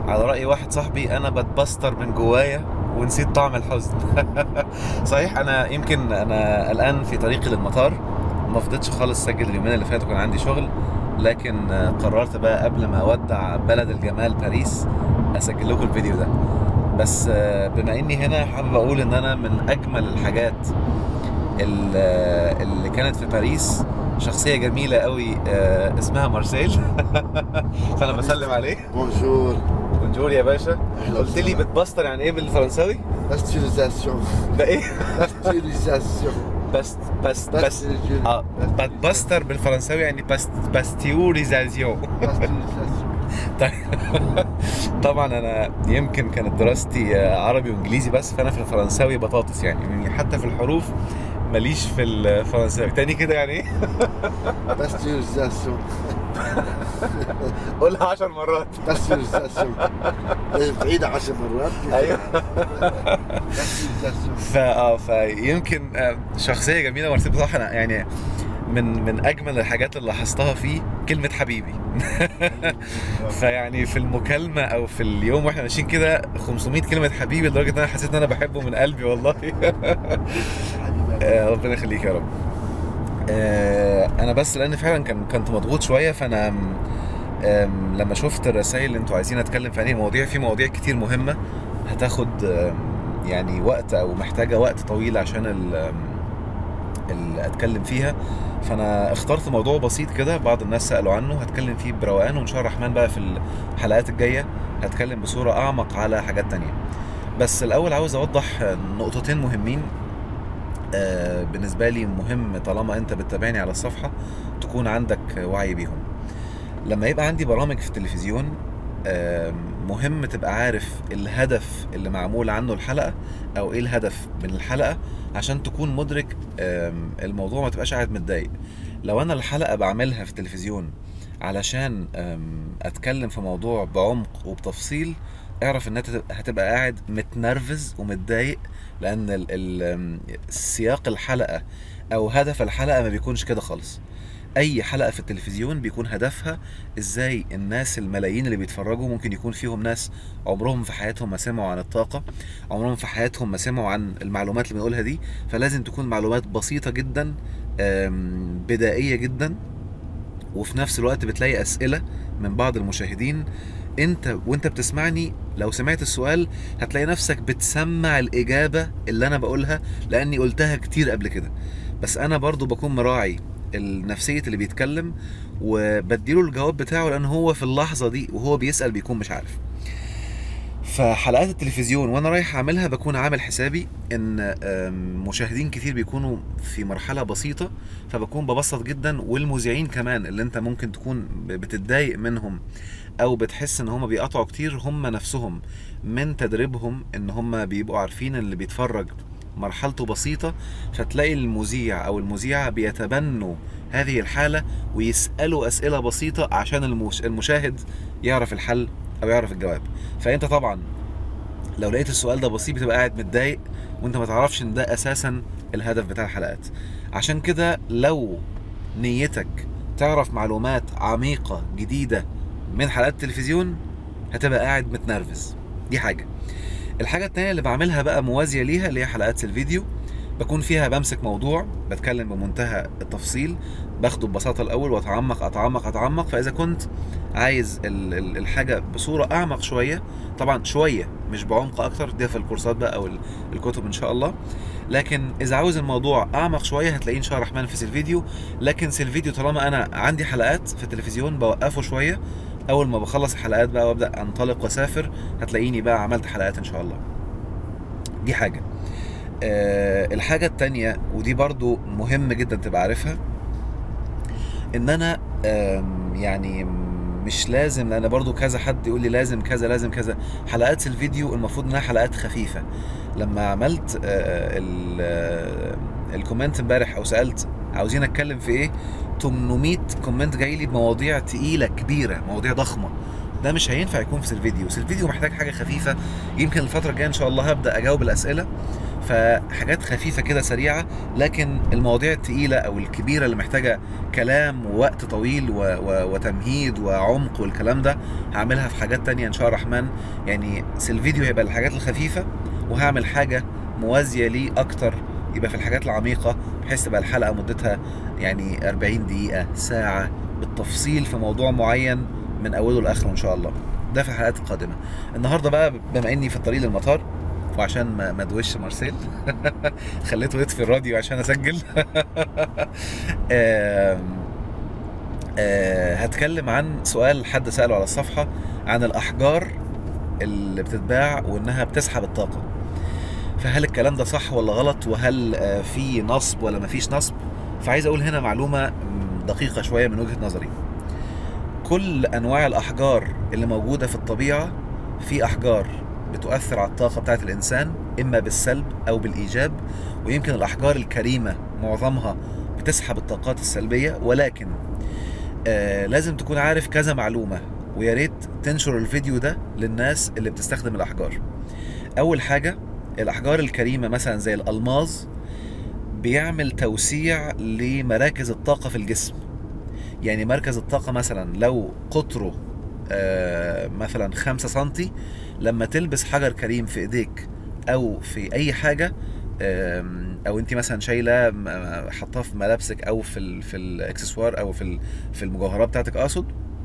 على رأي واحد صاحبي أنا بتبستر من جوايا ونسيت طعم الحزن صحيح أنا يمكن أنا الآن في طريقي للمطار ما فضيتش خالص سجل اليومين اللي فاتوا كان عندي شغل لكن آه، قررت بقى قبل ما أودع بلد الجمال باريس أسجل لكم الفيديو ده بس آه، بما إني هنا حابب أقول إن أنا من أجمل الحاجات ال- آه، اللي كانت في باريس شخصية جميلة قوي آه، اسمها مارسيل فأنا بسلم عليه بونجور بونجور يا باشا أهلا قلت لي وسهلا. بتبستر يعني ايه بالفرنساوي؟ باستيريزاسيون ده ايه؟ باستيريزاسيون بس بس بس اه بتبستر بالفرنساوي يعني باست باستيوريزازيون باستيريزاسيون طيب طبعا انا يمكن كانت دراستي آه، عربي وانجليزي بس فانا في الفرنساوي بطاطس يعني يعني حتى في الحروف ماليش في الفرنساوي تاني كده يعني ايه؟ باستيريزاسيون قولها 10 مرات باستيريزاسيون بعيدة عشر مرات ايوه باستيريزاسيون فا اه فيمكن آه، شخصيه جميله مارسيل بصراحه أنا يعني من من اجمل الحاجات اللي لاحظتها فيه كلمه حبيبي فيعني في المكالمه او في اليوم واحنا ماشيين كده 500 كلمه حبيبي لدرجه ان انا حسيت ان انا بحبه من قلبي والله آه، ربنا يخليك يا رب آه، انا بس لان فعلا كان كنت مضغوط شويه فانا آم، آم، لما شفت الرسائل اللي انتوا عايزين اتكلم في انهي مواضيع في مواضيع كتير مهمه هتاخد آم، يعني وقت او محتاجه وقت طويل عشان ال آم، ال- اتكلم فيها فانا اخترت موضوع بسيط كده بعض الناس سالوا عنه هتكلم فيه بروقان وان شاء الله الرحمن بقى في الحلقات الجايه هتكلم بصوره اعمق على حاجات تانية بس الاول عاوز اوضح آه، نقطتين مهمين آه، بالنسبه لي مهم طالما انت بتتابعني على الصفحه تكون عندك وعي بيهم لما يبقى عندي برامج في التلفزيون آم، مهم تبقى عارف الهدف اللي معمول عنه الحلقه او ايه الهدف من الحلقه عشان تكون مدرك آم، الموضوع ما تبقاش قاعد متضايق لو انا الحلقه بعملها في التلفزيون علشان آم، اتكلم في موضوع بعمق وبتفصيل اعرف ان انت هتبقى- هتبقى قاعد متنرفز ومتضايق لان ال ال آم، سياق الحلقه او هدف الحلقه ما بيكونش كده خالص اي حلقه في التلفزيون بيكون هدفها ازاي الناس الملايين اللي بيتفرجوا ممكن يكون فيهم ناس عمرهم في حياتهم ما سمعوا عن الطاقه عمرهم في حياتهم ما سمعوا عن المعلومات اللي بنقولها دي فلازم تكون معلومات بسيطه جدا آم، بدائيه جدا وفي نفس الوقت بتلاقي اسئله من بعض المشاهدين انت وانت بتسمعني لو سمعت السؤال هتلاقي نفسك بتسمع الاجابه اللي انا بقولها لاني قلتها كتير قبل كده بس انا برضو بكون مراعي نفسيه اللي بيتكلم وبديله الجواب بتاعه لان هو في اللحظه دي وهو بيسال بيكون مش عارف فحلقات التلفزيون وانا رايح اعملها بكون عامل حسابي ان آم، مشاهدين كتير بيكونوا في مرحله بسيطه فبكون ببسط جدا والمذيعين كمان اللي انت ممكن تكون بتتضايق منهم او بتحس ان هم بيقطعوا كتير هم نفسهم من تدريبهم ان هم بيبقوا عارفين اللي بيتفرج مرحلته بسيطة فتلاقي المذيع أو المذيعة بيتبنوا هذه الحالة ويسألوا أسئلة بسيطة عشان المش- المشاهد يعرف الحل أو يعرف الجواب فأنت طبعا لو لقيت السؤال ده بسيط بتبقى قاعد متضايق وانت ما تعرفش ان ده اساسا الهدف بتاع الحلقات عشان كده لو نيتك تعرف معلومات عميقة جديدة من حلقات التلفزيون هتبقى قاعد متنرفز دي حاجة الحاجة التانية اللي بعملها بقى موازية ليها اللي هي حلقات الفيديو بكون فيها بمسك موضوع بتكلم بمنتهى التفصيل باخده ببساطة الأول وأتعمق أتعمق أتعمق فإذا كنت عايز ال- ال- الحاجة بصورة أعمق شوية طبعا شوية مش بعمق أكتر ده في الكورسات بقى أو ال- الكتب إن شاء الله لكن إذا عاوز الموضوع أعمق شوية هتلاقيه إن شاء الله الرحمن في سيلفيديو لكن سيلفيديو طالما أنا عندي حلقات في التلفزيون بوقفه شوية أول ما بخلص الحلقات بقى وأبدأ أنطلق وأسافر هتلاقيني بقى عملت حلقات إن شاء الله دي حاجة أه الحاجة التانية ودي برضو مهم جدا تبقى عارفها ان انا آم، يعني مش لازم لان برضو كذا حد يقول لي لازم كذا لازم كذا حلقات الفيديو المفروض انها حلقات خفيفة لما عملت آه، ال- آه، الكومنت امبارح او سألت عاوزين اتكلم في ايه 800 كومنت جاي لي بمواضيع تقيلة كبيرة مواضيع ضخمة ده مش هينفع يكون في الفيديو الفيديو محتاج حاجة خفيفة يمكن الفترة الجاية ان شاء الله هبدأ اجاوب الاسئلة فحاجات خفيفه كده سريعه لكن المواضيع التقيله او الكبيره اللي محتاجه كلام ووقت طويل و... و... وتمهيد وعمق والكلام ده هعملها في حاجات تانية ان شاء الله الرحمن يعني بس الفيديو هيبقى الحاجات الخفيفه وهعمل حاجه موازيه ليه اكتر يبقى في الحاجات العميقه بحيث تبقى الحلقه مدتها يعني 40 دقيقه ساعه بالتفصيل في موضوع معين من اوله لاخره ان شاء الله ده في الحلقات القادمه النهارده بقى بما اني في الطريق للمطار وعشان ما ما ادوش مارسيل خليته يطفي الراديو عشان اسجل آم، آه، هتكلم عن سؤال حد سأله على الصفحة عن الأحجار اللي بتتباع وإنها بتسحب الطاقة فهل الكلام ده صح ولا غلط وهل آه، في نصب ولا مفيش نصب فعايز أقول هنا معلومة مم، دقيقة شوية من وجهة نظري كل أنواع الأحجار اللي موجودة في الطبيعة في أحجار بتؤثر على الطاقة بتاعت الإنسان إما بالسلب أو بالإيجاب ويمكن الأحجار الكريمة معظمها بتسحب الطاقات السلبية ولكن آه لازم تكون عارف كذا معلومة ويا ريت تنشر الفيديو ده للناس اللي بتستخدم الأحجار أول حاجة الأحجار الكريمة مثلا زي الألماظ بيعمل توسيع لمراكز الطاقة في الجسم يعني مركز الطاقة مثلا لو قطره آه مثلا خمسة سنتي لما تلبس حجر كريم في ايديك او في اي حاجة آم، او انت مثلا شايله م- م- حطاه في ملابسك او في ال في الاكسسوار او في ال- في المجوهرات بتاعتك اقصد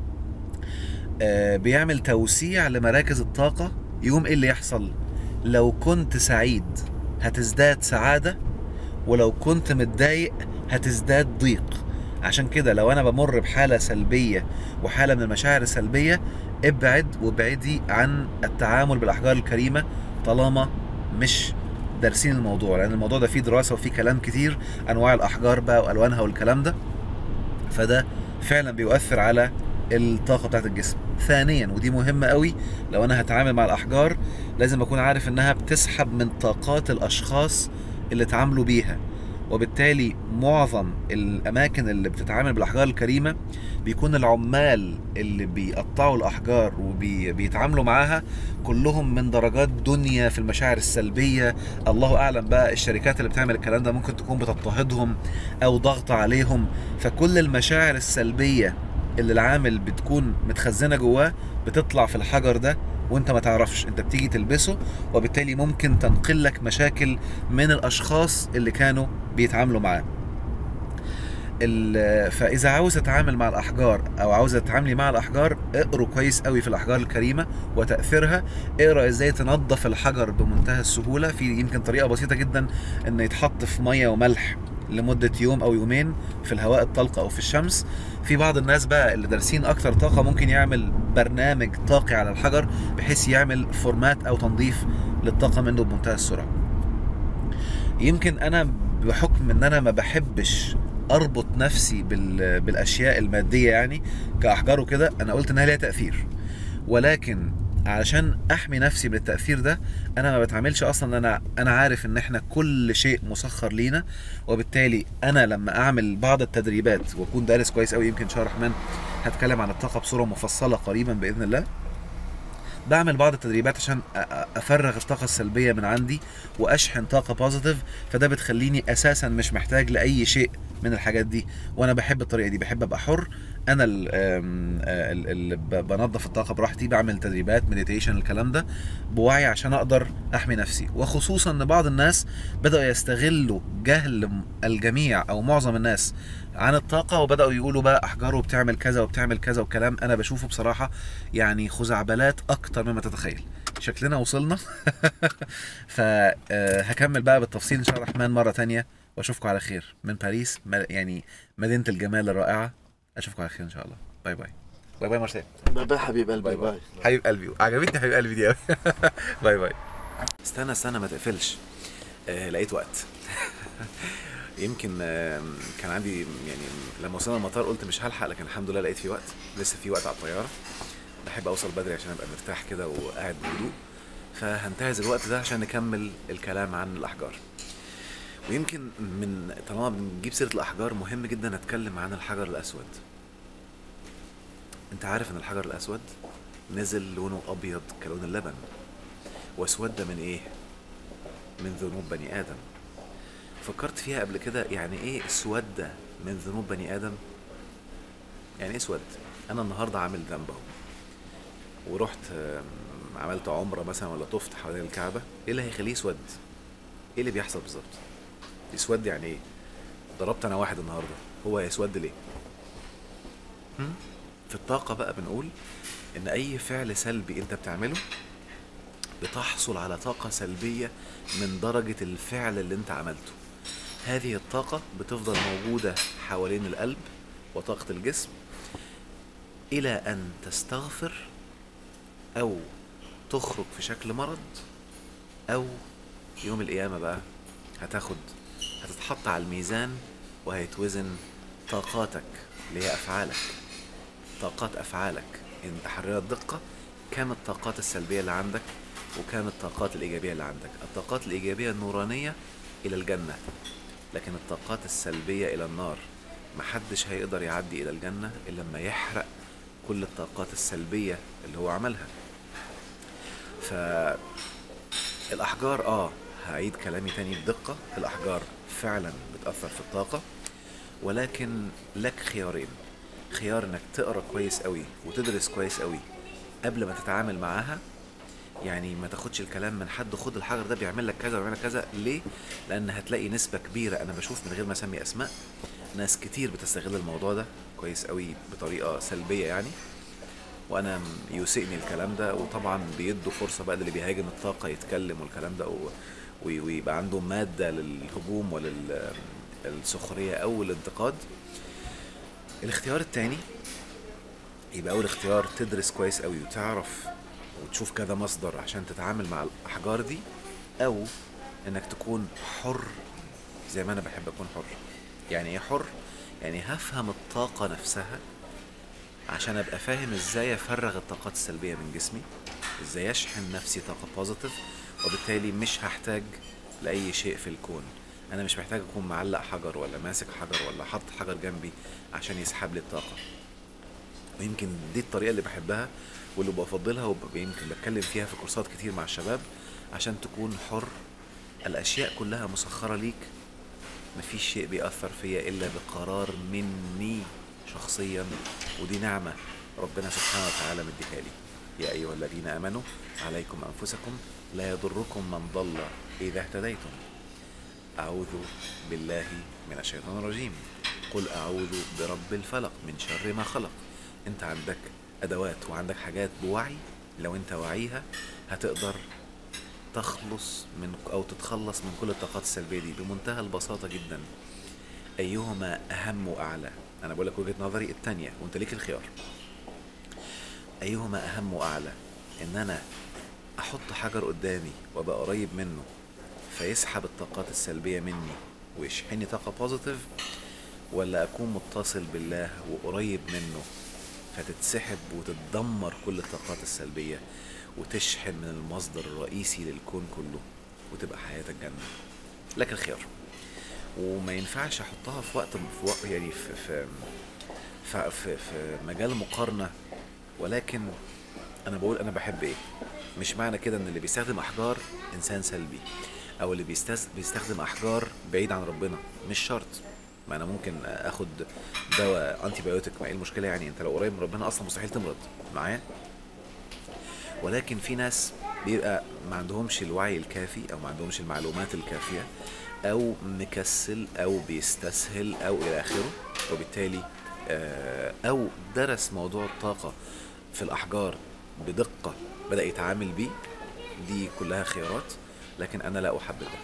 آه، بيعمل توسيع لمراكز الطاقة يقوم ايه اللي يحصل لو كنت سعيد هتزداد سعادة ولو كنت متضايق هتزداد ضيق عشان كده لو انا بمر بحالة سلبية وحالة من المشاعر السلبية ابعد وابعدي عن التعامل بالاحجار الكريمة طالما مش دارسين الموضوع لان الموضوع ده فيه دراسة وفيه كلام كتير انواع الاحجار بقى والوانها والكلام ده فده فعلا بيؤثر على الطاقة بتاعت الجسم ثانيا ودي مهمة قوي لو انا هتعامل مع الاحجار لازم اكون عارف انها بتسحب من طاقات الاشخاص اللي اتعاملوا بيها وبالتالي معظم الاماكن اللي بتتعامل بالاحجار الكريمه بيكون العمال اللي بيقطعوا الاحجار وبيتعاملوا معاها كلهم من درجات دنيا في المشاعر السلبيه الله اعلم بقى الشركات اللي بتعمل الكلام ده ممكن تكون بتضطهدهم او ضغط عليهم فكل المشاعر السلبيه اللي العامل بتكون متخزنه جواه بتطلع في الحجر ده وانت ما تعرفش انت بتيجي تلبسه وبالتالي ممكن تنقل لك مشاكل من الاشخاص اللي كانوا بيتعاملوا معاه ال- فاذا عاوز تتعامل مع الاحجار او عاوزه تتعاملي مع الاحجار اقروا كويس قوي في الاحجار الكريمه وتاثيرها اقرا ازاي تنظف الحجر بمنتهى السهوله في يمكن طريقه بسيطه جدا ان يتحط في ميه وملح لمده يوم او يومين في الهواء الطلق او في الشمس في بعض الناس بقى اللي دارسين اكتر طاقه ممكن يعمل برنامج طاقي على الحجر بحيث يعمل فورمات او تنظيف للطاقه منه بمنتهى السرعه يمكن انا بحكم ان انا ما بحبش اربط نفسي بال... بالاشياء الماديه يعني كاحجار وكده انا قلت انها ليها تاثير ولكن علشان احمي نفسي من التاثير ده انا ما بتعاملش اصلا انا انا عارف ان احنا كل شيء مسخر لينا وبالتالي انا لما اعمل بعض التدريبات واكون دارس كويس قوي يمكن شهر الرحمن هتكلم عن الطاقه بصوره مفصله قريبا باذن الله بعمل بعض التدريبات عشان أ- أ- افرغ الطاقه السلبيه من عندي واشحن طاقه بوزيتيف فده بتخليني اساسا مش محتاج لاي شيء من الحاجات دي وانا بحب الطريقه دي بحب ابقى حر انا ال- آم، آه، ال- اللي ب- بنظف الطاقه براحتي بعمل تدريبات مديتيشن الكلام ده بوعي عشان اقدر احمي نفسي وخصوصا ان بعض الناس بداوا يستغلوا جهل م- الجميع او معظم الناس عن الطاقة وبدأوا يقولوا بقى أحجار وبتعمل كذا وبتعمل كذا وكلام أنا بشوفه بصراحة يعني خزعبلات أكتر مما تتخيل شكلنا وصلنا فهكمل بقى بالتفصيل إن شاء الله الرحمن مرة تانية وأشوفكم على خير من باريس م- يعني مدينة الجمال الرائعة أشوفكم على خير إن شاء الله باي باي باي باي مارسيل باي باي حبيب قلبي باي حبيب قلبي عجبتني حبيب قلبي دي قوي باي باي استنى استنى ما تقفلش آه لقيت وقت يمكن آه كان عندي يعني لما وصلنا المطار قلت مش هلحق لكن الحمد لله لقيت في وقت لسه في وقت على الطياره بحب اوصل بدري عشان ابقى مرتاح كده وقاعد بهدوء فهنتهز الوقت ده عشان نكمل الكلام عن الاحجار ويمكن من طالما بنجيب سيره الاحجار مهم جدا اتكلم عن الحجر الاسود انت عارف ان الحجر الاسود نزل لونه ابيض كلون اللبن واسود من ايه من ذنوب بني ادم فكرت فيها قبل كده يعني ايه اسودة من ذنوب بني ادم يعني ايه اسود انا النهارده عامل ذنب اهو ورحت آم، عملت عمره مثلا ولا طفت حوالين الكعبه ايه اللي هيخليه يسود ايه اللي بيحصل بالظبط يسود يعني ايه ضربت انا واحد النهارده هو هيسود ليه هم؟ في الطاقه بقى بنقول ان اي فعل سلبي انت بتعمله بتحصل على طاقة سلبية من درجة الفعل اللي انت عملته هذه الطاقة بتفضل موجودة حوالين القلب وطاقة الجسم إلى أن تستغفر أو تخرج في شكل مرض أو يوم القيامة بقى هتاخد هتتحط على الميزان وهيتوزن طاقاتك اللي هي أفعالك طاقات أفعالك إن تحررت دقة كم الطاقات السلبية اللي عندك وكم الطاقات الإيجابية اللي عندك الطاقات الإيجابية النورانية إلى الجنة لكن الطاقات السلبية إلى النار محدش هيقدر يعدي إلى الجنة إلا لما يحرق كل الطاقات السلبية اللي هو عملها فالأحجار آه هعيد كلامي تاني بدقة الأحجار فعلا بتأثر في الطاقة ولكن لك خيارين خيار انك تقرا كويس قوي وتدرس كويس قوي قبل ما تتعامل معاها يعني ما تاخدش الكلام من حد خد الحجر ده بيعمل لك كذا وبيعمل لك كذا ليه لان هتلاقي نسبه كبيره انا بشوف من غير ما اسمي اسماء ناس كتير بتستغل الموضوع ده كويس قوي بطريقه سلبيه يعني وانا م- يسئني الكلام ده وطبعا بيدوا فرصه بقى للي بيهاجم الطاقه يتكلم والكلام ده و... وي- ويبقى عنده ماده للهجوم وللسخريه او الانتقاد الاختيار التاني يبقى اول اختيار تدرس كويس قوي وتعرف وتشوف كذا مصدر عشان تتعامل مع الاحجار دي او انك تكون حر زي ما انا بحب اكون حر يعني ايه حر يعني هفهم الطاقة نفسها عشان ابقى فاهم ازاي افرغ الطاقات السلبية من جسمي ازاي اشحن نفسي طاقة بوزيتيف وبالتالي مش هحتاج لاي شيء في الكون انا مش محتاج اكون معلق حجر ولا ماسك حجر ولا حاطط حجر جنبي عشان يسحب لي الطاقة ويمكن دي الطريقة اللي بحبها واللي بفضلها ويمكن بتكلم فيها في كورسات كتير مع الشباب عشان تكون حر الأشياء كلها مسخرة ليك مفيش شيء بيأثر فيا إلا بقرار مني شخصيا ودي نعمة ربنا سبحانه وتعالى مديها لي يا أيها الذين آمنوا عليكم أنفسكم لا يضركم من ضل إذا اهتديتم أعوذ بالله من الشيطان الرجيم قل أعوذ برب الفلق من شر ما خلق أنت عندك أدوات وعندك حاجات بوعي لو أنت واعيها هتقدر تخلص من أو تتخلص من كل الطاقات السلبية دي بمنتهى البساطة جدا أيهما أهم وأعلى أنا بقول لك وجهة نظري التانية وأنت ليك الخيار أيهما أهم وأعلى إن أنا أحط حجر قدامي وأبقى قريب منه فيسحب الطاقات السلبية مني ويشحني طاقة بوزيتيف ولا أكون متصل بالله وقريب منه فتتسحب وتتدمر كل الطاقات السلبية وتشحن من المصدر الرئيسي للكون كله وتبقى حياتك جنة لك الخيار وما ينفعش احطها في وقت في وقت يعني في في في, في, في مجال مقارنة ولكن انا بقول انا بحب ايه مش معنى كده ان اللي بيستخدم احجار انسان سلبي او اللي بيستس- بيستخدم احجار بعيد عن ربنا مش شرط ما انا ممكن اخد دواء انتي بايوتيك ما ايه المشكله يعني انت لو قريب من ربنا اصلا مستحيل تمرض معايا ولكن في ناس بيبقى ما عندهمش الوعي الكافي او ما عندهمش المعلومات الكافيه او مكسل او بيستسهل او الى اخره وبالتالي آه، او درس موضوع الطاقه في الاحجار بدقه بدا يتعامل بيه دي كلها خيارات لكن انا لا احبذها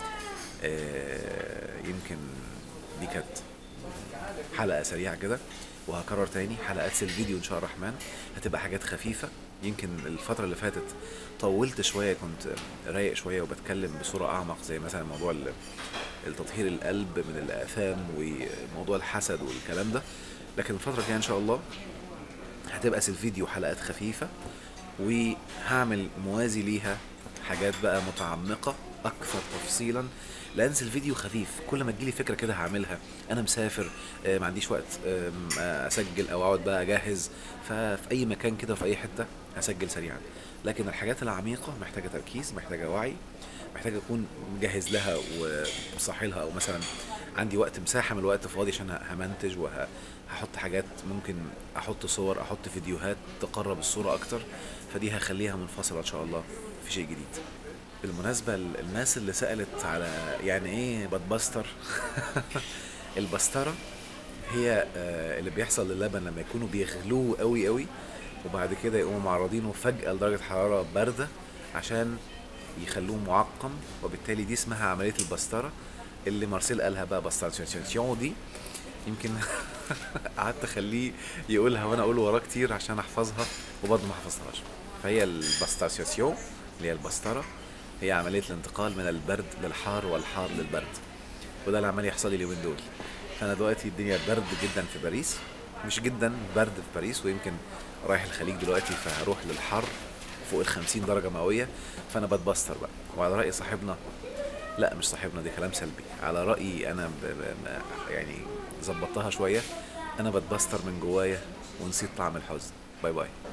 آه، يمكن دي كانت حلقه سريعه كده وهكرر تاني حلقات الفيديو ان شاء الله الرحمن هتبقى حاجات خفيفه يمكن الفتره اللي فاتت طولت شويه كنت رايق شويه وبتكلم بصوره اعمق زي مثلا موضوع ال- التطهير القلب من الاثام وموضوع الحسد والكلام ده لكن الفتره الجايه ان شاء الله هتبقى الفيديو حلقات خفيفه وهعمل موازي ليها حاجات بقى متعمقه اكثر تفصيلا لانس الفيديو خفيف كل ما تجيلي فكره كده هعملها انا مسافر آه، ما عنديش وقت آم، آه، اسجل او اقعد بقى اجهز ففي اي مكان كده في اي حته هسجل سريعا لكن الحاجات العميقه محتاجه تركيز محتاجه وعي محتاج اكون مجهز لها وصاحي لها او مثلا عندي وقت مساحه من الوقت فاضي عشان همنتج وهحط حاجات ممكن احط صور احط فيديوهات تقرب الصوره اكتر فدي هخليها منفصله ان شاء الله في شيء جديد بالمناسبة ال- الناس اللي سألت على يعني ايه بتبستر البسترة هي آه، اللي بيحصل للبن لما يكونوا بيغلوه قوي قوي وبعد كده يقوموا معرضينه فجأة لدرجة حرارة باردة عشان يخلوه معقم وبالتالي دي اسمها عملية البسترة اللي مارسيل قالها بقى بستراتيون دي يمكن قعدت اخليه يقولها وانا اقول وراه كتير عشان احفظها وبرضه ما حفظتهاش فهي الباستاسيون اللي هي البسترة هي عملية الانتقال من البرد للحار والحار للبرد وده اللي عمال يحصل لي اليومين دول فانا دلوقتي الدنيا برد جدا في باريس مش جدا برد في باريس ويمكن رايح الخليج دلوقتي فهروح للحر فوق ال 50 درجة مئوية فانا بتبستر بقى وعلى رأي صاحبنا لا مش صاحبنا دي كلام سلبي على رأيي انا ب... ب... يعني ظبطتها شوية انا بتبستر من جوايا ونسيت طعم الحزن باي باي